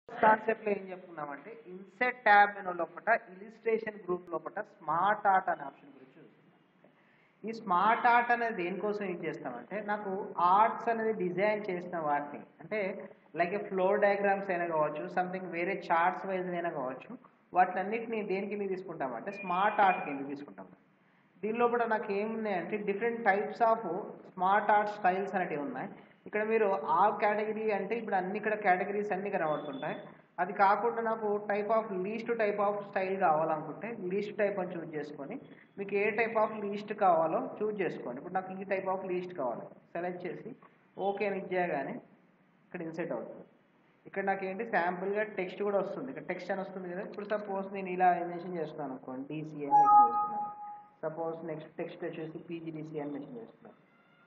Concept లో ఏం చెప్పుకున్నామంటే ఇన్సెట్ ట్యాబ్ మెనూ లోపల ఇలిస్ట్రేషన్ గ్రూప్ లోపల స్మార్ట్ ఆర్ట్ అనే ఆప్షన్ గురించి చూస్తున్నాం ఈ స్మార్ట్ ఆర్ట్ అనేది దేనికోసం యూజ్ చేస్తామంటే నాకు ఆర్ట్స్ అనేది డిజైన్ చేసిన వాటిని అంటే లైక్ ఏ ఫ్లోర్ డయాగ్రామ్స్ అయినా కావచ్చు సంథింగ్ వేరే చార్ట్స్ వైజ్ అయినా కావచ్చు వాటిని అన్నిటిని దేనికి కింద తీసుకుంటామంటే స్మార్ట్ ఆర్ట్ కింద తీసుకుంటాం దీనిలో కూడా నాకు ఏమున్నాయంటే different types of smart art styles అనేటివి ఉన్నాయి ఇక్కడ మీరు ఆ కేటగిరీ అంటే ఇప్పుడు అన్ని ఇక్కడ కేటగిరీస్ అన్ని కనబడుతుంటాయి అది కాకుండా నాకు type of list type of style కావాలనుకుంటే లీస్ట్ టైప్ అని చూజ్ చేసుకొని మీకు ఏ టైప్ ఆఫ్ లీస్ట్ కావాలో చూజ్ చేసుకోండి ఇప్పుడు నాకు ఈ టైప్ ఆఫ్ లీస్ట్ కావాలి సెలెక్ట్ చేసి ఓకే అని ఇచ్చేయగానే ఇక్కడ ఇన్సెట్ అవుతుంది ఇక్కడ నాకు ఏంటి శాంపుల్గా టెక్స్ట్ కూడా వస్తుంది ఇక్కడ టెక్స్ట్ అని వస్తుంది కదా ఇప్పుడు సపోజ్ నేను ఇలా మెన్షన్ చేస్తున్నాను అనుకోండి డీసీ అని మెన్షన్ చేస్తున్నాను సపోజ్ నెక్స్ట్ టెక్స్ట్ వచ్చేసి పీజీడీసీ అని మెన్షన్ చేస్తున్నాను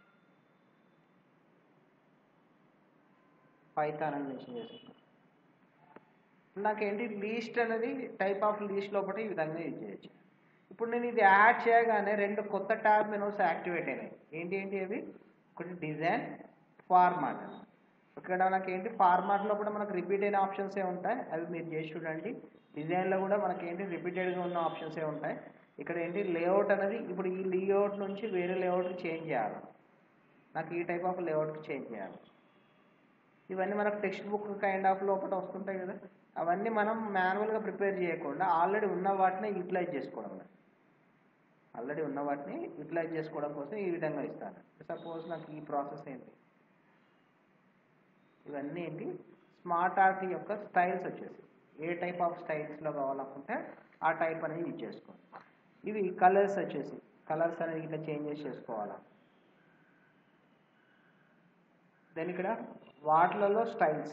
పైథాన్ అని మెన్షన్ చేస్తున్నాను నాకేంటి లీస్ట్ అనేది టైప్ ఆఫ్ లీస్ట్ లోపల ఈ విధంగా యూజ్ చేయొచ్చు ఇప్పుడు నేను ఇది యాడ్ చేయగానే రెండు కొత్త ట్యాబ్ మెనూస్ యాక్టివేట్ అయినాయి ఏంటి ఏంటి అవి ఒకటి డిజైన్ ఫార్మాట్ ఇక్కడ మనకేంటి ఫార్మాట్లో కూడా మనకు రిపీట్ అయిన ఆప్షన్స్ ఏ ఉంటాయి అవి మీరు చేసి చూడండి డిజైన్లో కూడా మనకేంటి రిపీటెడ్గా ఉన్న ఆప్షన్స్ ఏ ఉంటాయి ఇక్కడ ఏంటి లేఅవుట్ అనేది ఇప్పుడు ఈ లేఅవుట్ నుంచి వేరే లేఅవుట్కి చేంజ్ చేయాలి నాకు ఈ టైప్ ఆఫ్ లేఅవుట్కి చేంజ్ చేయాలి ఇవన్నీ మనకు టెక్స్ట్ బుక్ కైండ్ ఆఫ్ లోపల వస్తుంటాయి కదా అవన్నీ మనం మాన్యువల్గా ప్రిపేర్ చేయకుండా ఆల్రెడీ ఉన్న వాటిని యూటిలైజ్ చేసుకోవడం ఆల్రెడీ ఉన్న వాటిని యూటిలైజ్ చేసుకోవడం కోసం ఈ విధంగా ఇస్తాను సపోజ్ నాకు ఈ ప్రాసెస్ ఏంటి ఇవన్నీ ఏంటి స్మార్ట్ ఆర్ట్ యొక్క స్టైల్స్ వచ్చేసి ఏ టైప్ ఆఫ్ స్టైల్స్లో కావాలనుకుంటే ఆ టైప్ అనేది యూజ్ చేసుకోండి ఇవి కలర్స్ వచ్చేసి కలర్స్ అనేది ఇట్లా చేంజెస్ చేసుకోవాలా దెన్ ఇక్కడ వాటిలలో స్టైల్స్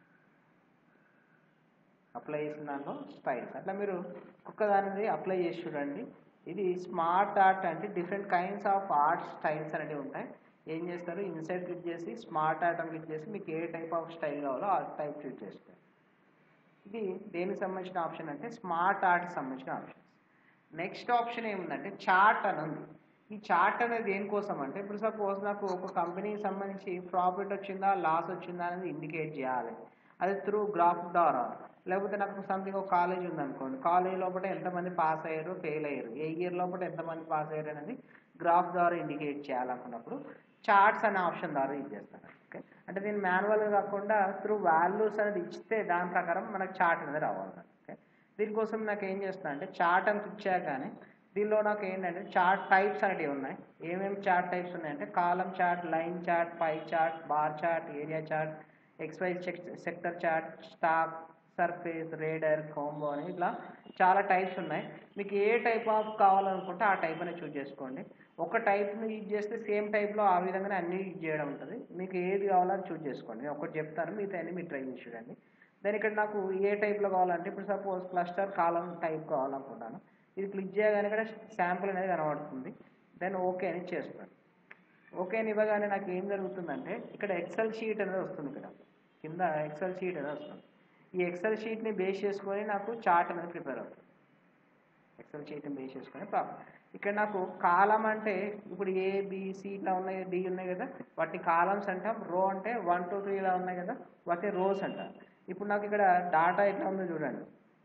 అప్లై చేసిన దాంట్లో స్టైల్స్ అట్లా మీరు ఒక్క దానిది అప్లై చేసి చూడండి ఇది స్మార్ట్ ఆర్ట్ అంటే different kinds of art styles అనేవి ఉంటాయి ఏం చేస్తారు ఇన్సైడ్ క్లిక్ చేసి స్మార్ట్ ఆర్ట్ అని క్లిక్ చేసి మీకు ఏ టైప్ ఆఫ్ స్టైల్ కావాలో ఆ టైప్ చూస్ చేసుకోండి ఇది దేనికి సంబంధించిన ఆప్షన్ అంటే స్మార్ట్ ఆర్ట్కి సంబంధించిన ఆప్షన్స్ నెక్స్ట్ ఆప్షన్ ఏముందంటే చార్ట్ అని ఉంది ఈ చార్ట్ అనేది దేనికోసం అంటే ఇప్పుడు సపోజ్ నాకు ఒక కంపెనీకి సంబంధించి ప్రాఫిట్ వచ్చిందా లాస్ వచ్చిందా అనేది ఇండికేట్ చేయాలి అది త్రూ గ్రాఫ్ ద్వారా లేకపోతే నాకు సంథింగ్ ఒక కాలేజ్ ఉందనుకోండి కాలేజ్ లోపల ఎంతమంది పాస్ అయ్యారు ఫెయిల్ అయ్యారు ఏ ఇయర్ లోపల ఎంతమంది పాస్ అయ్యారు అనేది గ్రాఫ్ ద్వారా ఇండికేట్ చేయాలనుకున్నప్పుడు చార్ట్స్ అనే ఆప్షన్ ద్వారా యూజ్ చేస్తాను ఓకే అంటే నేను మాన్యువల్గా కాకుండా త్రూ వాల్యూస్ అనేది ఇస్తే దాని ప్రకారం మనకు చార్ట్ అనేది రావాలి ఓకే దీనికోసం నాకు ఏం చేస్తున్నా అంటే చార్ట్ అని క్లిక్ చేయగానే దీనిలో నాకు ఏంటంటే చార్ట్ టైప్స్ అనేవి ఉన్నాయి ఏమేమి చార్ట్ టైప్స్ ఉన్నాయంటే column chart line chart pie chart bar chart area chart XY scatter chart stock surface radar combo అని ఇట్లా చాలా టైప్స్ ఉన్నాయి మీకు ఏ టైప్ ఆఫ్ కావాలనుకుంటే ఆ టైప్ అనేది చూస్ చేసుకోండి ఒక టైప్ని యూజ్ చేస్తే సేమ్ టైప్లో ఆ విధంగానే అన్ని యూజ్ చేయడం ఉంటుంది మీకు ఏది కావాలో అది చూస్ చేసుకోండి నేను ఒకటి చెప్తాను మిగతా అన్ని మీరు ట్రై చేసి చూడండి దాని ఇక్కడ నాకు ఏ టైప్లో కావాలంటే ఇప్పుడు సపోజ్ క్లస్టర్ కాలం టైప్ కావాలనుకుంటాను ఇది క్లిక్ చేయగానే ఇక్కడ శాంపుల్ అనేది కనబడుతుంది దెన్ ఓకే అని చేస్తాను ఓకే అని ఇవ్వగానే నాకు ఏం జరుగుతుందంటే ఇక్కడ ఎక్సెల్ షీట్ అనేది వస్తుంది ఇక్కడ కింద ఎక్సెల్ షీట్ అనేది వస్తుంది ఈ ఎక్సెల్ షీట్ని బేస్ చేసుకొని నాకు చార్ట్ అనేది ప్రిపేర్ అవుతుంది ఎక్సెల్ షీట్ని బేస్ చేసుకొని ఇక్కడ నాకు కాలం అంటే ఇప్పుడు ఏ బిసి ఇట్లా ఉన్నాయి డి ఉన్నాయి కదా వాటిని కాలమ్స్ అంటాం రో అంటే వన్ టూ త్రీ ఇలా ఉన్నాయి కదా వాటిని రోస్ అంటాం ఇప్పుడు నాకు ఇక్కడ డాటా ఎట్లా ఉందో చూడండి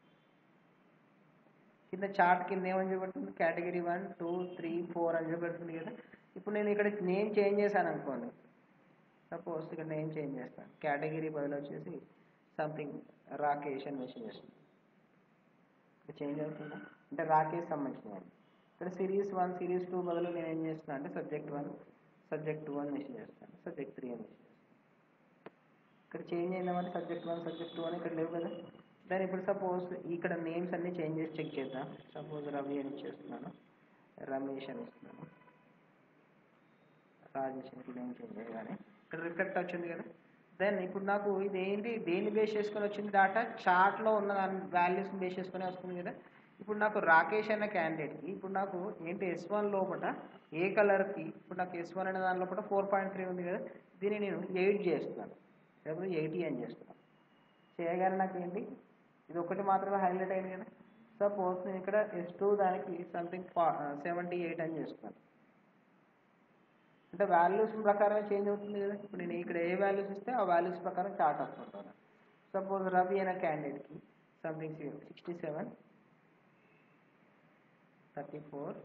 కింద చార్ట్ కింద ఏమని చూపెడుతుంది category one two three four అని చూపెడుతుంది కదా ఇప్పుడు నేను ఇక్కడ నేమ్ చేంజ్ చేశాను అనుకోండి సపోజ్ ఇక్కడ నేమ్ చేంజ్ చేస్తాను కేటగిరీ బదులు వచ్చేసి సంథింగ్ రాకేష్ అని మెన్షన్ చేస్తాను ఇక్కడ చేంజ్ అవుతుందా అంటే రాకేష్ సంబంధించిన ఇక్కడ సిరీస్ వన్ సిరీస్ టూ బదులు నేను ఏం చేస్తున్నాను అంటే సబ్జెక్ట్ వన్ సబ్జెక్ట్ టూ అని మెన్షన్ చేస్తాను సబ్జెక్ట్ త్రీ అని మెన్షన్ చేస్తాను ఇక్కడ చేంజ్ అయిందామంటే సబ్జెక్ట్ వన్ సబ్జెక్ట్ టూ అని ఇక్కడ లేవు కదా దాని ఇప్పుడు సపోజ్ ఇక్కడ నేమ్స్ అన్ని చేంజ్ చేసి చెక్ చేద్దాం సపోజ్ రవి అని చేస్తున్నాను రమేష్ అని ఇస్తున్నాను రాజేష్ అని నేమ్ చేంజ్ చేయగానే ఇక్కడ రిఫ్లెక్ట్ వచ్చింది కదా దెన్ ఇప్పుడు నాకు ఇది ఏంటి దేన్ని బేస్ చేసుకొని వచ్చింది డాటా చార్ట్లో ఉన్న దాని వాల్యూస్ని బేస్ చేసుకొని వస్తుంది కదా ఇప్పుడు నాకు రాకేష్ అనే క్యాండిడేట్కి ఇప్పుడు నాకు ఏంటి ఎస్ వన్ లోపల ఏ కలర్కి ఇప్పుడు నాకు ఎస్ వన్ అనే దాని లోపల ఫోర్ పాయింట్ త్రీ ఉంది కదా దీన్ని నేను ఎయిట్ చేస్తున్నాను లేకపోతే ఎయిటీ అని చేస్తున్నాను చేయగానే నాకు ఏంటి ఇది ఒకటి మాత్రమే హైలైట్ అయింది కదా సపోజ్ నేను ఇక్కడ ఎస్ టూ దానికి సంథింగ్ సెవెంటీ ఎయిట్ అని చేస్తున్నాను అంటే వాల్యూస్ ప్రకారమే చేంజ్ అవుతుంది కదా ఇప్పుడు నేను ఇక్కడ ఏ వాల్యూస్ ఇస్తే ఆ వాల్యూస్ ప్రకారం చార్ట్ వస్తుంటాను సపోజ్ రవి అనే క్యాండిడేట్కి something sixty seven thirty four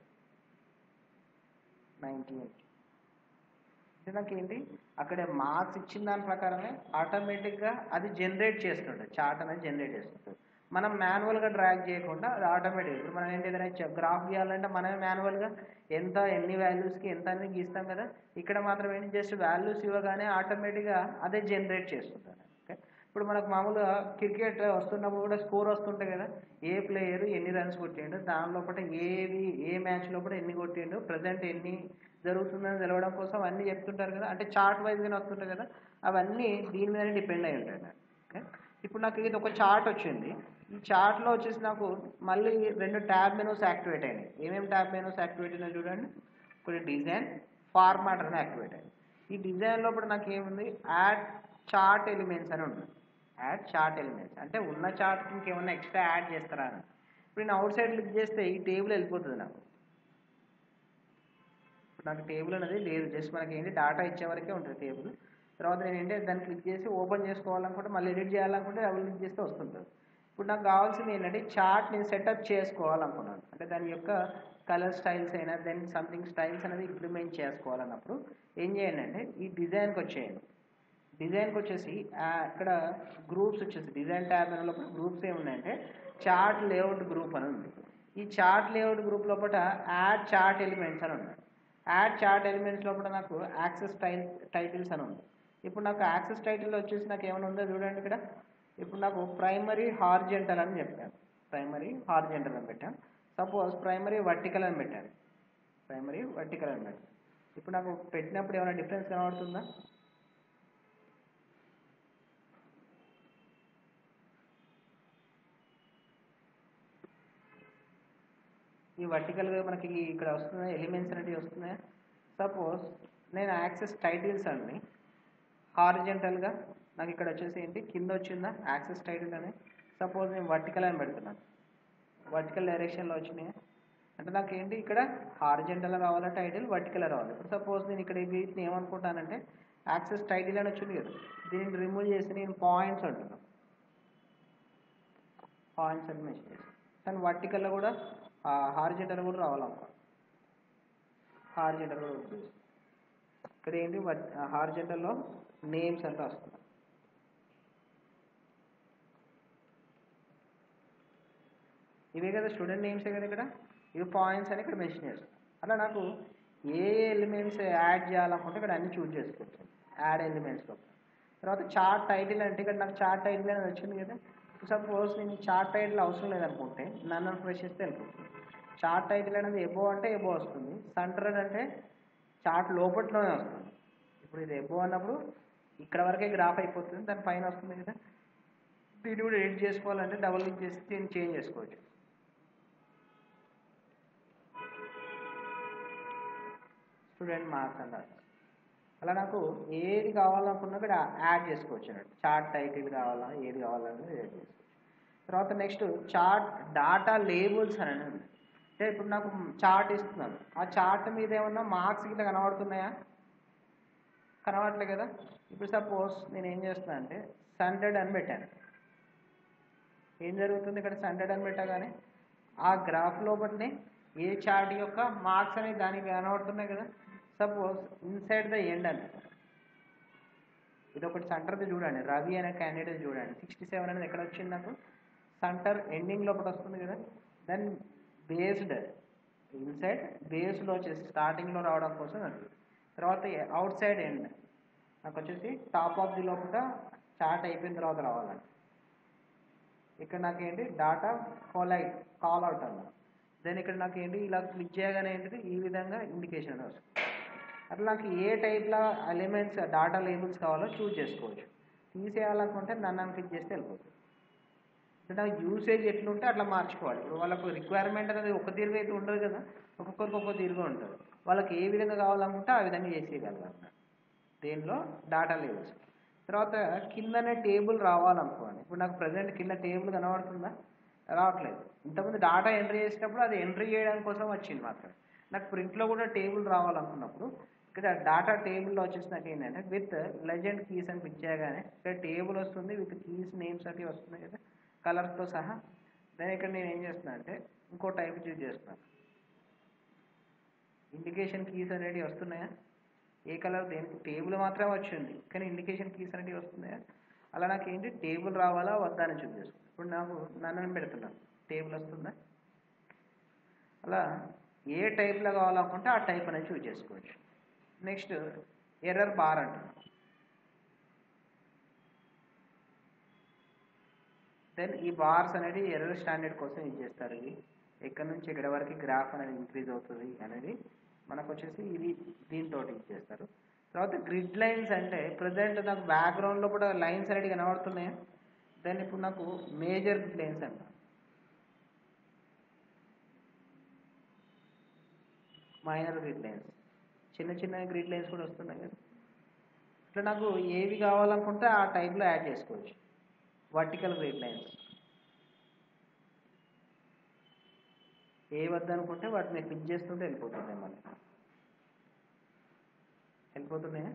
ninety eight అంటే నాకు ఏంటి అక్కడ మార్క్స్ ఇచ్చిన దాని ప్రకారమే ఆటోమేటిక్గా అది జనరేట్ చేస్తుంటుంది చార్ట్ అనేది జనరేట్ చేస్తుంటుంది మనం మాన్యువల్గా డ్రాగ్ చేయకుండా అది ఆటోమేటిక్ ఇప్పుడు మనం ఏంటి ఏదైనా గ్రాఫ్ గీయాలంటే మనమే మాన్యువల్గా ఎంత ఎన్ని వాల్యూస్కి ఎంత అనేది గీస్తాం కదా ఇక్కడ మాత్రం ఏంటి జస్ట్ వాల్యూస్ ఇవ్వగానే ఆటోమేటిక్గా అదే జనరేట్ చేస్తుంటుంది ఓకే ఇప్పుడు మనకు మామూలుగా క్రికెట్ వస్తున్నప్పుడు కూడా స్కోర్ వస్తుంటాయి కదా ఏ ప్లేయర్ ఎన్ని రన్స్ కొట్టిండు దాని లోపల ఏది ఏ మ్యాచ్ లోపల ఎన్ని కొట్టిండు ప్రజెంట్ ఎన్ని జరుగుతుందని తెలవడం కోసం అన్నీ చెప్తుంటారు కదా అంటే చార్ట్ వైజ్గానే వస్తుంటాయి కదా అవన్నీ దీని మీద డిపెండ్ అయి ఉంటాయి ఓకే ఇప్పుడు నాకు ఇది ఒక చార్ట్ వచ్చింది ఈ చార్ట్లో వచ్చేసి నాకు మళ్ళీ రెండు ట్యాబ్ మెనూస్ యాక్టివేట్ అయినాయి ఏమేమి ట్యాబ్ మెనూస్ యాక్టివేట్ అయినాయి చూడండి ఒకటి డిజైన్ ఫార్మాట్ అని యాక్టివేట్ అయింది ఈ డిజైన్ లోపల నాకు ఏముంది యాడ్ చార్ట్ ఎలిమెంట్స్ అని ఉంటుంది యాడ్ చార్ట్ ఎలిమెంట్స్ అంటే ఉన్న చార్ట్ ఇంకేమన్నా ఎక్స్ట్రా యాడ్ చేస్తారా అని ఇప్పుడు నేను అవుట్ సైడ్ క్లిక్ చేస్తే ఈ టేబుల్ వెళ్ళిపోతుంది నాకు ఇప్పుడు నాకు టేబుల్ అనేది లేదు జస్ట్ మనకి ఏంటి డేటా ఇచ్చే వరకే ఉంటుంది టేబుల్ తర్వాత నేను ఏంటి దాన్ని క్లిక్ చేసి ఓపెన్ చేసుకోవాలనుకుంటే మళ్ళీ ఎడిట్ చేయాలనుకుంటే డబుల్ క్లిక్ చేస్తే వస్తుంటుంది ఇప్పుడు నాకు కావాల్సింది ఏంటంటే చార్ట్ నేను సెటప్ చేసుకోవాలనుకున్నాను అంటే దాని యొక్క కలర్ స్టైల్స్ అయినా దెన్ సంథింగ్ స్టైల్స్ అనేది ఇంప్లిమెంట్ చేసుకోవాలన్నప్పుడు ఏం చేయండి అంటే ఈ డిజైన్కి వచ్చేయండి డిజైన్కి వచ్చేసి ఆ, ఇక్కడ గ్రూప్స్ వచ్చేసి డిజైన్ ట్యాబ్ లోపల గ్రూప్స్ ఏమున్నాయంటే చార్ట్ లేఅవుట్ గ్రూప్ అని ఉంది ఈ చార్ట్ లేఅవుట్ గ్రూప్ లోపల యాడ్ చార్ట్ ఎలిమెంట్స్ అని ఉంది యాడ్ చార్ట్ ఎలిమెంట్స్ లోపల నాకు యాక్సెస్ టైల్ టైటిల్స్ అని ఉంది ఇప్పుడు నాకు యాక్సెస్ టైటిల్ వచ్చేసి నాకు ఏమైనా ఉందో చూడండి ఇక్కడ ఇప్పుడు నాకు ప్రైమరీ హార్జెంటల్ అని చెప్పాను ప్రైమరీ హార్జెంటల్ అని పెట్టాను సపోజ్ ప్రైమరీ వర్టికల్ అని పెట్టాను ప్రైమరీ వర్టికల్ అని పెట్టాను ఇప్పుడు నాకు పెట్టినప్పుడు ఏమైనా డిఫరెన్స్ కనబడుతుందా ఈ వర్టికల్గా మనకి ఇక్కడ వస్తున్నాయి ఎలిమెంట్స్ అనేవి వస్తున్నాయి సపోజ్ నేను యాక్సెస్ టైటిల్స్ అండి హారిజెంటల్గా నాకు ఇక్కడ వచ్చేసి ఏంటి కింద వచ్చిందా యాక్సెస్ టైటిల్ అని సపోజ్ నేను వర్టికల్ అని పెడుతున్నాను వర్టికల్ డైరెక్షన్లో వచ్చినాయి అంటే నాకు ఏంటి ఇక్కడ హారిజెంటల్ రావాలా టైటిల్ వర్టికల్ రావాలి ఇప్పుడు సపోజ్ నేను ఇక్కడ వీటిని ఏమనుకుంటానంటే యాక్సెస్ టైటిల్ అని వచ్చింది కదా దీన్ని రిమూవ్ చేసి నేను పాయింట్స్ అంటున్నాను పాయింట్స్ అని మెన్షన్ చేసి కానీ వర్టికల్లో కూడా హారిజెంటల్ కూడా రావాలనుకో హారిజెంటల్ కూడా వస్తుంది ఇక్కడ ఏంటి హారిజెంటల్లో నేమ్స్ అంతా వస్తుంది ఇవే కదా స్టూడెంట్ నేమ్సే కదా ఇక్కడ ఇవి పాయింట్స్ అని ఇక్కడ మెన్షన్ చేస్తాం అలా నాకు ఏ ఎలిమెంట్స్ యాడ్ చేయాలనుకుంటే ఇక్కడ అన్ని చూజ్ చేసుకోవచ్చు యాడ్ ఎలిమెంట్స్లో తర్వాత చార్ట్ టైటిల్ అంటే ఇక్కడ నాకు చార్ట్ టైటిల్ అనేది వచ్చింది కదా సపోజ్ నేను చార్ట్ టైటిల్ అవసరం లేదనుకుంటే నన్ను ప్రెస్ చేస్తే వెళ్ళిపోతుంది చార్ట్ టైటిల్ అనేది ఎబో అంటే ఎబో వస్తుంది సెంటర్డ్ అంటే చార్ట్ లోపట్లోనే వస్తుంది ఇప్పుడు ఇది ఎబో అన్నప్పుడు ఇక్కడ వరకే గ్రాఫ్ అయిపోతుంది దాని పైన వస్తుంది కదా దీన్ని కూడా ఎడిట్ చేసుకోవాలంటే డబుల్ క్లిక్ చేసి దీన్ని చేంజ్ చేసుకోవచ్చు స్టూడెంట్ మార్క్స్ అన్నారు అలా నాకు ఏది కావాలనుకున్నా కూడా యాడ్ చేసుకోవచ్చు అన్నట్టు చార్ట్ టైటిల్ కావాలా ఏది కావాలన్నది యాడ్ చేసుకోవచ్చు తర్వాత నెక్స్ట్ చార్ట్ డాటా లేబుల్స్ అని ఉంది అంటే ఇప్పుడు నాకు చార్ట్ ఇస్తున్నాను ఆ చార్ట్ మీద ఏమన్నా మార్క్స్ గిట్లా కనబడుతున్నాయా కనబడట్లే కదా ఇప్పుడు సపోజ్ నేను ఏం చేస్తున్నా అంటే సండెడ్ అని పెట్టాను ఏం జరుగుతుంది ఇక్కడ సండెడ్ అని పెట్టగానే ఆ గ్రాఫ్ లోపలనే ఏ చార్ట్ యొక్క మార్క్స్ అనేవి దానికి కనబడుతున్నాయి కదా సపోజ్ ఇన్సైడ్ ద ఎండ్ అని ఇది ఒకటి సెంటర్ది చూడండి రవి అనే క్యాండిడేట్ చూడండి సిక్స్టీ సెవెన్ అనేది ఎక్కడ వచ్చింది నాకు సెంటర్ ఎండింగ్ లోపల వస్తుంది కదా దెన్ బేస్డ్ ఇన్సైడ్ బేస్లో వచ్చేసి స్టార్టింగ్లో రావడం కోసం అది తర్వాత అవుట్ సైడ్ ఎండ్ నాకు వచ్చేసి టాప్ ఆఫ్ ది లోపల చార్ట్ అయిపోయిన తర్వాత రావాలండి ఇక్కడ నాకు ఏంటి డాటా కాల్ కాల్ అవుట్ అన్న దెన్ ఇక్కడ నాకు ఏంటి ఇలా క్లిక్ చేయగానే ఏంటిది ఈ విధంగా ఇండికేషన్ వస్తుంది అట్లా నాకు ఏ టైప్లో ఎలిమెంట్స్ డాటా లేబుల్స్ కావాలో చూజ్ చేసుకోవచ్చు తీసేయాలనుకుంటే నన్ను క్లిక్ చేస్తే వెళ్ళిపోతుంది అంటే నాకు యూసేజ్ ఎట్లుంటే అట్లా మార్చుకోవాలి ఇప్పుడు వాళ్ళకు రిక్వైర్మెంట్ అనేది ఒక తీరుగా అయితే ఉండదు కదా ఒక్కొక్కరికి ఒక్కొక్క తీరుగా ఉంటుంది వాళ్ళకి ఏ విధంగా కావాలనుకుంటే ఆ విధంగా చేసేయగలరు దేనిలో డాటా లేబుల్స్ తర్వాత కిందనే టేబుల్ రావాలనుకోండి ఇప్పుడు నాకు ప్రజెంట్ కింద టేబుల్ కనబడుతుందా రావట్లేదు ఇంతకుముందు డాటా ఎంట్రీ చేసేటప్పుడు అది ఎంట్రీ చేయడం కోసం వచ్చింది మాత్రం నాకు ప్రింట్లో కూడా టేబుల్ రావాలనుకున్నప్పుడు ఇక్కడ డాటా టేబుల్లో వచ్చేసి నాకు ఏంటంటే విత్ లెజెండ్ కీస్ అని పిక్ చేయగానే ఇక్కడ టేబుల్ వస్తుంది విత్ కీస్ నేమ్స్ అవి వస్తున్నాయి కదా కలర్స్తో సహా దాని ఇక్కడ నేను ఏం చేస్తున్నా అంటే ఇంకో టైప్ చూస్ చేస్తున్నాను ఇండికేషన్ కీస్ అనేవి వస్తున్నాయా ఏ కలర్ దేనికి టేబుల్ మాత్రమే వచ్చింది కానీ ఇండికేషన్ కీస్ అనేవి వస్తున్నాయా అలా నాకు ఏంటి టేబుల్ రావాలా వద్దా అని చూస్ చేసుకున్నాను ఇప్పుడు నాకు నన్ను పెడుతున్నాను టేబుల్ వస్తుందా అలా ఏ టైప్లో కావాలనుకుంటే ఆ టైప్ అనేది చూస్ చేసుకోవచ్చు నెక్స్ట్ ఎర్రర్ బార్ అంటున్నాం దెన్ ఈ బార్స్ అనేది ఎర్రర్ స్టాండర్డ్ కోసం యూజ్ చేస్తారు ఇవి ఎక్కడి నుంచి ఎక్కడి వరకు గ్రాఫ్ అనేది ఇంక్రీజ్ అవుతుంది అనేది మనకు వచ్చేసి ఇది దీంతో యూజ్ చేస్తారు తర్వాత గ్రిడ్ లైన్స్ అంటే ప్రజెంట్ నాకు బ్యాక్గ్రౌండ్లో కూడా లైన్స్ అనేది కనబడుతున్నాయి దెన్ ఇప్పుడు నాకు మేజర్ గ్రిడ్ లైన్స్ అంట మైనర్ గ్రిడ్ లైన్స్ చిన్న చిన్న గ్రిడ్ లైన్స్ కూడా వస్తున్నాయి కదా ఇట్లా నాకు ఏవి కావాలనుకుంటే ఆ టైప్లో యాడ్ చేసుకోవచ్చు వర్టికల్ గ్రిడ్ లైన్స్ ఏ వద్దనుకుంటే వాటిని క్లిక్ చేస్తుంటే వెళ్ళిపోతున్నాయి మళ్ళీ వెళ్ళిపోతున్నాయా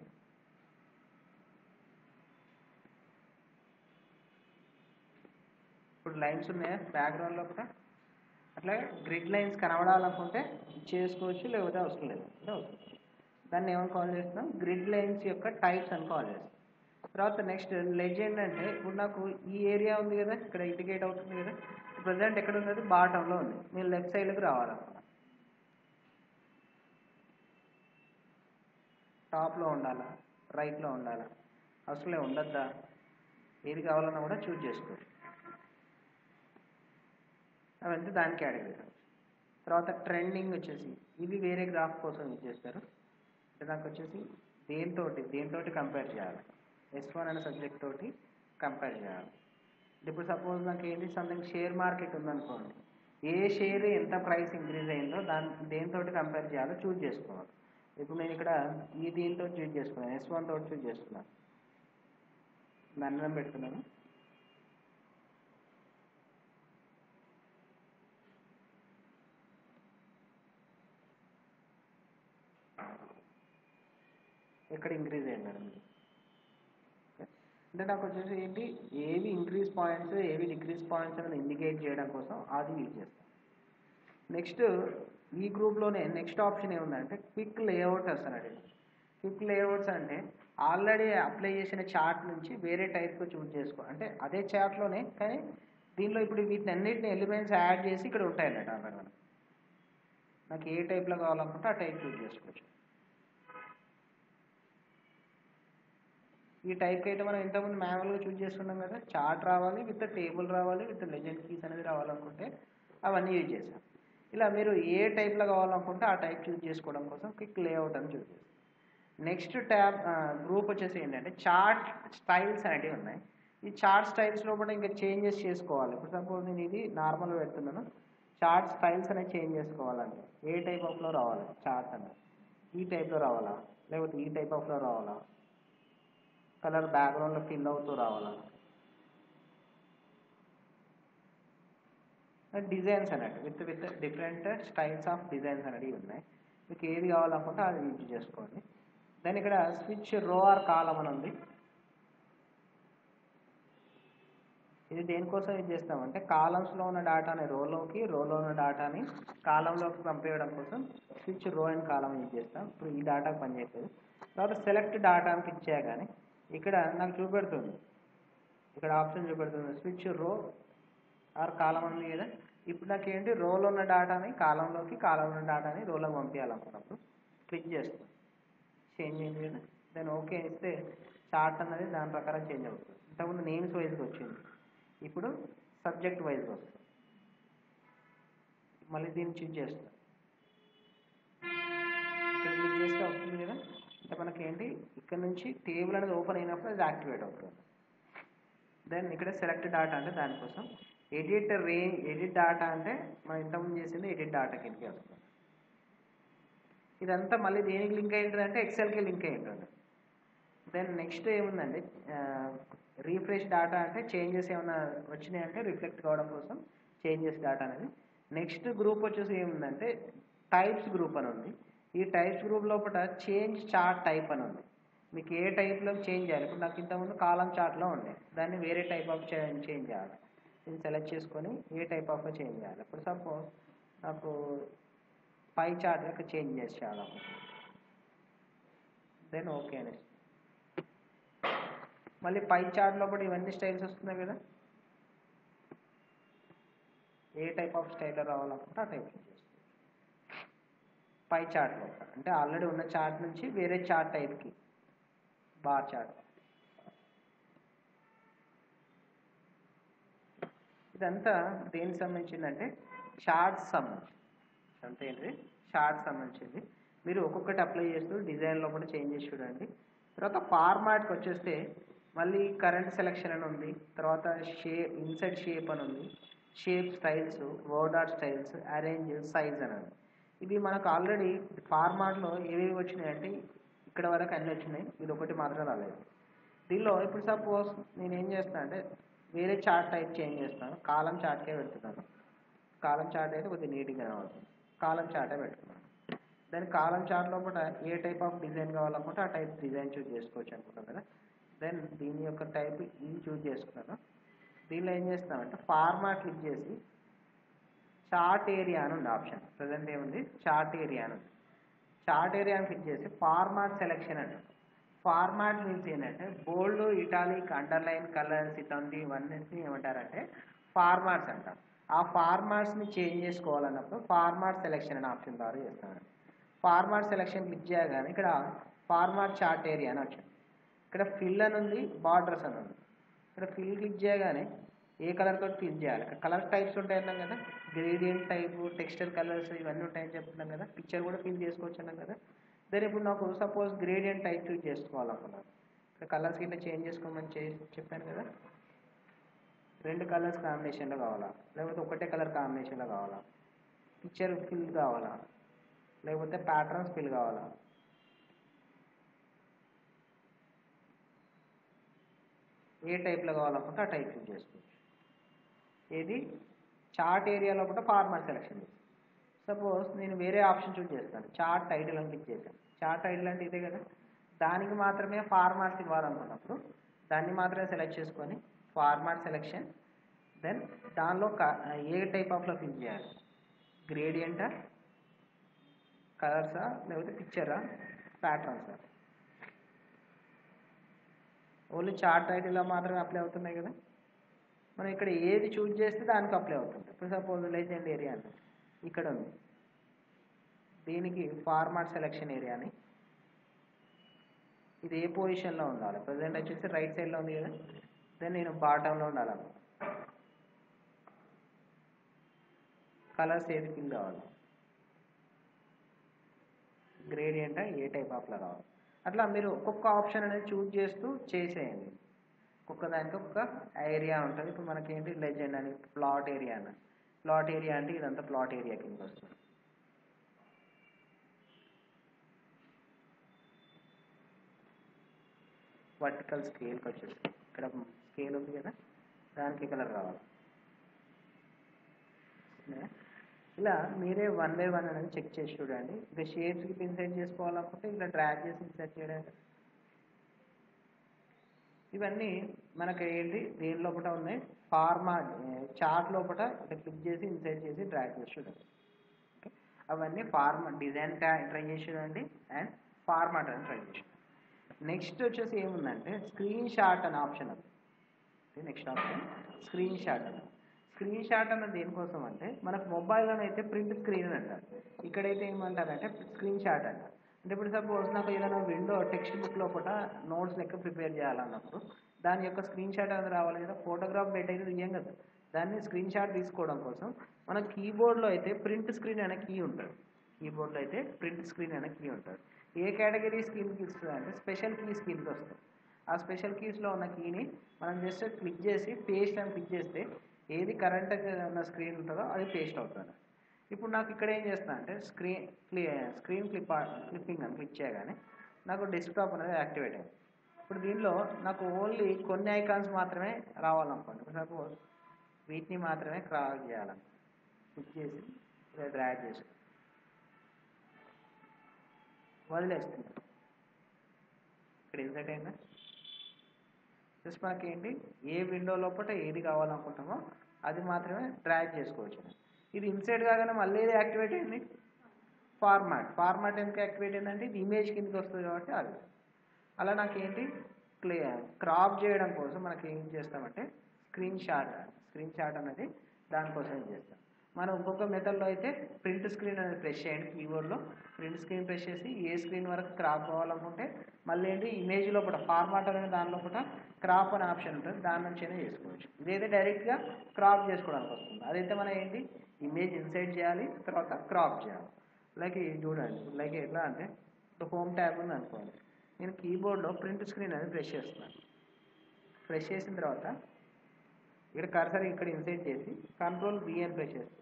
ఇప్పుడు లైన్స్ ఉన్నాయా బ్యాక్గ్రౌండ్ లోపల అట్లా గ్రిడ్ లైన్స్ కనబడాలనుకుంటే చేసుకోవచ్చు లేకపోతే అవసరం లేదు అంటే అవసరం దాన్ని ఏమని కాల్ చేస్తున్నాం గ్రిడ్ లైన్స్ యొక్క టైప్స్ అని కాల్ చేస్తాం తర్వాత నెక్స్ట్ లెజెండ్ అంటే ఇప్పుడు నాకు ఈ ఏరియా ఉంది కదా ఇక్కడ ఇండికేట్ అవుతుంది కదా ప్రజెంట్ ఎక్కడ ఉన్నది బాటంలో ఉంది నేను లెఫ్ట్ సైడ్కి రావాలనుకున్నా టాప్లో ఉండాలా రైట్లో ఉండాలా అసలే ఉండద్దా ఏది కావాలన్నా కూడా చూజ్ చేసుకోవచ్చు అవంతా దానికి కేటగిరీ తర్వాత ట్రెండింగ్ వచ్చేసి ఇవి వేరే గ్రాఫ్ కోసం యూజ్ చేస్తారు అంటే నాకు వచ్చేసి దేంతోటి దేంతోటి కంపేర్ చేయాలి ఎస్ వన్ అనే సబ్జెక్ట్ తోటి కంపేర్ చేయాలి ఇప్పుడు సపోజ్ నాకు ఏంటి సంథింగ్ షేర్ మార్కెట్ ఉందనుకోండి ఏ షేర్ ఎంత ప్రైస్ ఇంక్రీజ్ అయిందో దాని దేనితోటి కంపేర్ చేయాలో చూజ్ చేసుకోవాలి ఇప్పుడు నేను ఇక్కడ ఈ దీంతో చూజ్ చేసుకున్నాను ఎస్ వన్ తోటి చూజ్ చేసుకున్నాను దాన్ని పెడుతున్నాను ఎక్కడ ఇంక్రీజ్ అయ్యింది మేడం ఇది? అంటే నాకు వచ్చేసి ఏంటి ఏవి ఇంక్రీజ్ పాయింట్స్ ఏవి డిక్రీజ్ పాయింట్స్ అనేది ఇండికేట్ చేయడం కోసం అది యూజ్ చేస్తాం నెక్స్ట్ ఈ గ్రూప్లోనే నెక్స్ట్ ఆప్షన్ ఏముందంటే క్విక్ లేఅవుటర్స్ అనేది క్విక్ లేఅవుట్స్ అంటే ఆల్రెడీ అప్లై చేసిన చార్ట్ నుంచి వేరే టైప్లో చూజ్ చేసుకో అంటే అదే చార్ట్లోనే కానీ దీనిలో ఇప్పుడు వీటిని అన్నిటిని ఎలిమెంట్స్ యాడ్ చేసి ఇక్కడ ఉంటాయి అన్నట్టు ఆల్రెడీ మనకి నాకు ఏ టైప్లో కావాలనుకుంటే ఆ టైప్ చూజ్ చేసుకోవచ్చు ఈ టైప్కి అయితే మనం ఇంతకుముందు మాన్యువల్గా చూజ్ చేసుకున్నాం కదా చార్ట్ రావాలి విత్ టేబుల్ రావాలి విత్ లెజెండ్ కీస్ అనేది రావాలనుకుంటే అవన్నీ యూజ్ చేసాం ఇలా మీరు ఏ టైప్లో కావాలనుకుంటే ఆ టైప్ చూజ్ చేసుకోవడం కోసం క్విక్ లేఅవుట్ అని చూజ్ చేస్తాం నెక్స్ట్ ట్యాబ్ గ్రూప్ వచ్చేసి ఏంటంటే చార్ట్ స్టైల్స్ అనేవి ఉన్నాయి ఈ చార్ట్ స్టైల్స్లో కూడా ఇంకా చేంజెస్ చేసుకోవాలి ఇప్పుడు సపోజ్ నేను ఇది నార్మల్గా పెడుతున్నాను చార్ట్ స్టైల్స్ అనేది చేంజ్ చేసుకోవాలంటే ఏ టైప్ ఆఫ్లో రావాలి చార్ట్ అనేది ఈ టైప్లో రావాలా లేకపోతే ఈ టైప్ ఆఫ్లో రావాలా కలర్ బ్యాక్గ్రౌండ్లో ఫిల్ అవుతూ రావాలా డిజైన్స్ అన్నట్టు with with different styles of designs అనేవి ఉన్నాయి మీకు ఏది కావాలనుకుంటే అది యూజ్ చేసుకోండి దాని ఇక్కడ స్విచ్ రో ఆర్ కాలం అని ఉంది ఇది దేనికోసం యూజ్ చేస్తామంటే కాలమ్స్లో ఉన్న డేటాని రోలోకి రోలో ఉన్న డేటాని కాలంలోకి పంపించడం కోసం స్విచ్ రో అండ్ కాలం యూజ్ చేస్తాం ఇప్పుడు ఈ డేటా పనిచేస్తుంది తర్వాత సెలెక్ట్ డేటా అని క్లిక్ చేయగానే ఇక్కడ నాకు చూపెడుతుంది ఇక్కడ ఆప్షన్ చూపెడుతుంది స్విచ్ రో ఆర్ కాలం ఉంది కదా ఇప్పుడు నాకు ఏంటి రోలో ఉన్న డేటాని కాలంలోకి కాలంలో ఉన్న డేటాని రోలోకి పంపించాలనుకున్నప్పుడు క్లిక్ చేస్తాం చేంజ్ అయింది కదా దాన్ని ఓకే ఇస్తే చార్ట్ అన్నది దాని ప్రకారం చేంజ్ అవుతుంది ఇంతకుముందు నేమ్స్ వైజ్గా వచ్చింది ఇప్పుడు సబ్జెక్ట్ వైజ్గా వస్తుంది మళ్ళీ దీన్ని చూజ్ చేస్తాం ఇక్కడ క్లిక్ చేస్తే వస్తుంది కదా అంటే మనకి ఏంటి ఇక్కడ నుంచి టేబుల్ అనేది ఓపెన్ అయినప్పుడు అది యాక్టివేట్ అవుతుంది దెన్ ఇక్కడ సెలెక్ట్ డాటా అంటే దానికోసం ఎడిట్ రే ఎడిట్ డాటా అంటే మనం ఇంతకుముందు చేసింది ఎడిట్ డాటా కిందకి వస్తుంది ఇదంతా మళ్ళీ దేనికి లింక్ అయి ఉంటుంది అంటే ఎక్సెల్కి లింక్ అయి ఉంటుంది దెన్ నెక్స్ట్ ఏముందండి రీఫ్రెష్ డాటా అంటే చేంజెస్ ఏమైనా వచ్చినాయంటే రిఫ్లెక్ట్ కావడం కోసం చేంజెస్ డాటా అనేది నెక్స్ట్ గ్రూప్ వచ్చేసి ఏముందంటే టైప్స్ గ్రూప్ అని ఉంది ఈ టైప్స్ గ్రూప్ లోపల చేంజ్ చార్ట్ టైప్ అని ఉంది మీకు ఏ టైప్లో చేంజ్ చేయాలి ఇప్పుడు నాకు ఇంతకుముందు కాలం చార్ట్లో ఉండే దాన్ని వేరే టైప్ ఆఫ్ చేంజ్ చేయాలి ఇది సెలెక్ట్ చేసుకొని ఏ టైప్ ఆఫ్ చేంజ్ చేయాలి ఇప్పుడు సపోజ్ నాకు పై చార్ట్ యొక్క చేంజ్ చేసి చేయాలి దెన్ ఓకే అనేసి మళ్ళీ పై చార్ట్ లోపల ఇవన్నీ స్టైల్స్ వస్తున్నాయి కదా ఏ టైప్ ఆఫ్ స్టైల్లో రావాలనుకుంటే ఆ టైప్ చేసుకోవచ్చు పై చార్ట్ లోపల అంటే ఆల్రెడీ ఉన్న చార్ట్ నుంచి వేరే చార్ట్ టైప్కి బార్ చార్ట్ ఇదంతా దేనికి సంబంధించిందంటే షార్ట్స్ సంబంధించి అంతే ఏంటి షార్ట్స్ సంబంధించింది మీరు ఒక్కొక్కటి అప్లై చేస్తూ డిజైన్లో కూడా చేంజ్ చేసి చూడండి తర్వాత ఫార్మాట్కి వచ్చేస్తే మళ్ళీ కరెంట్ సెలెక్షన్ అని ఉంది తర్వాత షే ఇన్సైడ్ షేప్ అని ఉంది shape styles word art styles arrange size అని ఉంది ఇవి మనకు ఆల్రెడీ ఫార్మాట్లో ఏవేవి వచ్చినాయంటే ఇక్కడ వరకు అన్నీ వచ్చినాయి ఇది ఒకటి మాత్రం రాలేదు దీనిలో ఇప్పుడు సపోజ్ నేను ఏం చేస్తాను అంటే వేరే చార్ట్ టైప్ చేంజ్ చేస్తాను కాలం చార్ట్కే పెడుతున్నాను కాలం చార్ట్ అయితే కొద్దిగా నీట్గా కనబడుతుంది కాలం చార్టే పెట్టుకున్నాను దాని కాలం చార్ట్ లోపల ఏ టైప్ ఆఫ్ డిజైన్ కావాలనుకుంటే ఆ టైప్ డిజైన్ చూస్ చేసుకోవచ్చు అనుకుంటాం కదా దెన్ దీని యొక్క టైప్ ఇది చూస్ చేసుకున్నాను దీనిలో ఏం చేస్తామంటే ఫార్మాట్ క్లిక్ చేసి చార్ట్ ఏరియా అని ఉంది ఆప్షన్ ప్రజెంట్ ఏముంది చార్ట్ ఏరియా అని ఉంది చార్ట్ ఏరియాని క్లిక్ చేసి ఫార్మాట్ సెలెక్షన్ అంటే ఫార్మాట్ మీన్స్ ఏంటంటే బోల్డ్ ఇటాలిక్ అండర్లైన్ కలర్స్ ఇటువంటి ఇవన్నీ ఏమంటారంటే ఫార్మాట్స్ అంటారు ఆ ఫార్మాట్స్ని చేంజ్ చేసుకోవాలన్నప్పుడు ఫార్మాట్ సెలెక్షన్ అనే ఆప్షన్ ద్వారా చేస్తామండి ఫార్మాట్ సెలెక్షన్ క్లిక్ చేయగానే ఇక్కడ ఫార్మాట్ చార్ట్ ఏరియా అని వచ్చింది ఇక్కడ ఫిల్ అని ఉంది బార్డర్స్ అని ఉంది ఇక్కడ ఫిల్ క్లిక్ చేయగానే ఏ కలర్ తోటి ఫిల్ చేయాలి ఇక్కడ కలర్ టైప్స్ ఉంటాయి అన్నాం కదా గ్రేడియంట్ టైప్ టెక్స్చర్ కలర్స్ ఇవన్నీ ఉంటాయని చెప్తున్నాం కదా పిక్చర్ కూడా ఫిల్ చేసుకోవచ్చు అన్నాం కదా దెన్ ఇప్పుడు నాకు సపోజ్ గ్రేడియంట్ టైప్ చూస్ చేసుకోవాలనుకున్నాను ఇక్కడ కలర్స్ కింద చేంజ్ చేసుకోమని చే చెప్పాను కదా రెండు కలర్స్ కాంబినేషన్లో కావాలా లేకపోతే ఒకటే కలర్ కాంబినేషన్లో కావాలా పిక్చర్ ఫిల్ కావాలా లేకపోతే ప్యాటర్న్స్ ఫిల్ కావాలా ఏ టైప్లో కావాలనుకుంటే ఆ టైప్ యూజ్ చేసుకోవచ్చు ఏది చార్ట్ ఏరియాలో కూడా ఫార్మాట్ సెలెక్షన్ సపోజ్ నేను వేరే ఆప్షన్ చూస్ చేస్తాను చార్ట్ టైటిల్ అని క్లిక్ చేశాను చార్ట్ టైటిల్ అంటే ఇదే కదా దానికి మాత్రమే ఫార్మాట్స్ ఇవ్వాలనుకున్నప్పుడు దాన్ని మాత్రమే సెలెక్ట్ చేసుకొని ఫార్మాట్ సెలెక్షన్ దెన్ దానిలో క- ఏ టైప్ ఆఫ్లో ఫిల్ చేయాలి గ్రేడియంటా కలర్సా లేకపోతే పిక్చరా ప్యాటర్న్సా ఓన్లీ చార్ట్ టైటిల్లో మాత్రమే అప్లై అవుతున్నాయి కదా మనం ఇక్కడ ఏది చూజ్ చేస్తే దానికి అప్లై అవుతుంది ఇప్పుడు సపోజ్ లెజెండ్ ఏరియా అని ఇక్కడ ఉంది దీనికి ఫార్మాట్ సెలెక్షన్ ఏరియా అని ఇది ఏ పొజిషన్లో ఉండాలి ప్రజెంట్ వచ్చేసి రైట్ సైడ్లో ఉంది కదా దెన్ నేను బాటంలో ఉండాలి కలర్స్ ఏది ఫిల్ కావాలి గ్రేడియంట్ ఏ టైప్ ఆఫ్లో కావాలి అట్లా మీరు ఒక్కొక్క ఆప్షన్ అనేది చూజ్ చేస్తూ చేసేయండి ఒక్కొక్క దానికి ఒక్కొక్క ఏరియా ఉంటుంది ఇప్పుడు మనకేంటి లెజెండ్ అని ప్లాట్ ఏరియా అని ప్లాట్ ఏరియా అంటే ఇదంతా ప్లాట్ ఏరియా కింద వస్తుంది వర్టికల్ స్కేల్కి వచ్చేసి ఇక్కడ స్కేల్ ఉంది కదా దానికి కలర్ రావాలి ఉన్నాయా? ఇలా మీరే వన్ బై వన్ అనేది చెక్ చేసి చూడండి ఇక షేప్స్కి ఇన్సైట్ చేసుకోవాలనుకుంటే ఇలా డ్రాగ్ చేసి ఇన్సర్ట్ చేయడం ఇవన్నీ మనకి ఏంటి దేని లోపల ఉన్నాయి ఫార్మా చార్ట్ లోపల ఇట్లా క్లిక్ చేసి ఇన్సైట్ చేసి డ్రాగ్ చేసి చూడండి ఓకే అవన్నీ ఫార్మా డిజైన్ ట్రై చేసి చూడండి అండ్ ఫార్మాట్ అని ట్రై చేసి నెక్స్ట్ వచ్చేసి ఏముందంటే స్క్రీన్ షాట్ అనే ఆప్షన్ అది నెక్స్ట్ ఆప్షన్ స్క్రీన్ షాట్ అని స్క్రీన్ షాట్ అన్న దేనికోసం అంటే మనకు మొబైల్లో అయితే ప్రింట్ స్క్రీన్ అని అంటారు ఇక్కడైతే ఏమంటారంటే స్క్రీన్ షాట్ అంటారు అంటే ఇప్పుడు సపోజ్ నాకు ఏదైనా విండో టెక్స్ట్ బుక్ లోపల నోట్స్ లెక్క ప్రిపేర్ చేయాలన్నప్పుడు దాని యొక్క స్క్రీన్ షాట్ అనేది రావాలి కదా ఫోటోగ్రాఫ్ బెట్ అయితే తీయం కదా దాన్ని స్క్రీన్ షాట్ తీసుకోవడం కోసం మన కీబోర్డ్లో అయితే ప్రింట్ స్క్రీన్ అనే కీ ఉంటుంది కీబోర్డ్లో అయితే ప్రింట్ స్క్రీన్ అనే కీ ఉంటుంది ఏ కేటగిరీ స్కీమ్కి ఇస్తుంది అంటే స్పెషల్ కీ స్కీమ్కి వస్తుంది ఆ స్పెషల్ కీస్లో ఉన్న కీని మనం జస్ట్ క్లిక్ చేసి పేస్ట్ అని క్లిక్ చేస్తే ఏది కరెంట్ ఉన్న స్క్రీన్ ఉంటుందో అది పేస్ట్ అవుతుంది ఇప్పుడు నాకు ఇక్కడ ఏం చేస్తా అంటే స్క్రీన్ స్క్రీన్ క్లిప్ క్లిప్పింగ్ అని క్లిక్ చేయగానే నాకు డెస్క్టాప్ అనేది యాక్టివేట్ అయింది ఇప్పుడు దీనిలో నాకు ఓన్లీ కొన్ని ఐకాన్స్ మాత్రమే రావాలనుకోండి సపోజ్ వీటిని మాత్రమే క్రాక్ చేయాలని క్లిక్ చేసి ఇలా డ్రాగ్ చేసి వదిలేస్తుంది ఇక్కడ ఇన్సర్ట్ అయిందా జస్ట్ మనకి ఏంటి ఏ విండో లోపల ఏది కావాలనుకుంటామో అది మాత్రమే డ్రాగ్ చేసుకోవచ్చు ఇది ఇన్సైడ్ కాగానే మళ్ళీ ఏది యాక్టివేట్ అయింది ఫార్మాట్ ఫార్మాట్ ఎందుకు యాక్టివేట్ అయిందంటే ఇది ఇమేజ్ కిందకి వస్తుంది కాబట్టి అది అలా నాకు ఏంటి క్లే క్రాప్ చేయడం కోసం మనకి ఏం చేస్తామంటే స్క్రీన్ షాట్ స్క్రీన్ షాట్ అనేది దానికోసం ఏం చేస్తాం మనం ఇంకొక మెథడ్లో అయితే ప్రింట్ స్క్రీన్ అనేది ప్రెస్ చేయండి కీబోర్డ్లో ప్రింట్ స్క్రీన్ ప్రెస్ చేసి ఏ స్క్రీన్ వరకు క్రాప్ కావాలనుకుంటే మళ్ళీ ఏంటి ఇమేజ్ లోపల ఫార్మాట్ అనే దాని లోపల క్రాప్ అనే ఆప్షన్ ఉంటుంది దాని నుంచైనా చేసుకోవచ్చు ఇదైతే డైరెక్ట్గా క్రాప్ చేసుకోవడానికి వస్తుంది అదైతే మనం ఏంటి ఇమేజ్ ఇన్సైడ్ చేయాలి తర్వాత క్రాప్ చేయాలి లైక్ ఇది చూడండి లైక్ ఎట్లా అంటే ఇప్పుడు హోమ్ ట్యాబ్ ఉంది అనుకోండి నేను కీబోర్డ్లో ప్రింట్ స్క్రీన్ అనేది ప్రెస్ చేస్తున్నాను ప్రెస్ చేసిన తర్వాత ఇక్కడ కర్సర్ ఇక్కడ ఇన్సైడ్ చేసి కంట్రోల్ బి అని ప్రెస్ చేస్తాను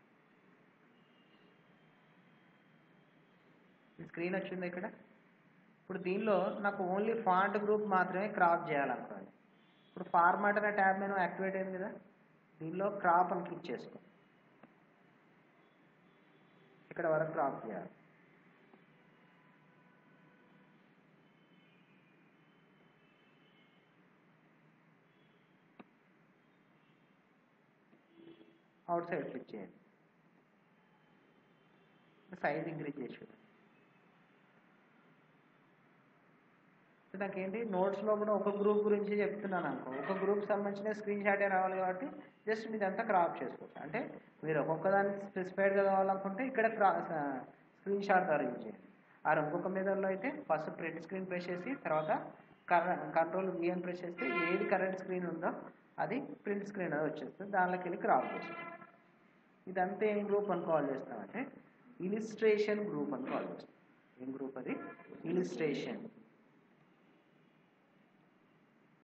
స్క్రీన్ వచ్చింది ఇక్కడ ఇప్పుడు దీనిలో నాకు ఓన్లీ ఫాంట్ గ్రూప్ మాత్రమే క్రాప్ చేయాలనుకోండి ఇప్పుడు ఫార్మాట్ అనే ట్యాబ్ నేను యాక్టివేట్ అయింది కదా దీనిలో క్రాప్ అని క్లిక్ చేసుకో ఇక్కడ వరకు క్రాప్ చేయాలి అవుట్ సైడ్ క్లిక్ చేయండి సైజ్ ఇంక్రీజ్ చేసి చూడండి. సో నాకేంటి నోట్స్లో కూడా ఒక గ్రూప్ గురించి చెప్తున్నాను అనుకో ఒక గ్రూప్ సంబంధించిన స్క్రీన్ షాటే రావాలి కాబట్టి జస్ట్ మీదంతా క్రాప్ చేసుకోవచ్చు అంటే మీరు ఒక్కొక్క దాన్ని స్పెసిఫైడ్గా కావాలనుకుంటే ఇక్కడ క్రా స్క్రీన్ షాట్ ద్వారా యూజ్ చేయండి ఆ ఇంకొక మీదలో అయితే ఫస్ట్ ప్రింట్ స్క్రీన్ ప్రెస్ చేసి తర్వాత కంట్రోల్ విఎన్ ప్రెస్ చేస్తే ఏది కరెంట్ స్క్రీన్ ఉందో అది ప్రింట్ స్క్రీన్ అది వచ్చేస్తుంది దానిలోకి వెళ్ళి క్రాప్ చేస్తాం ఇదంతా ఏం గ్రూప్ అని కాల్ చేస్తామంటే ఇలిస్ట్రేషన్ గ్రూప్ అని కాల్ చేస్తాం ఏం గ్రూప్ అది ఇలిస్ట్రేషన్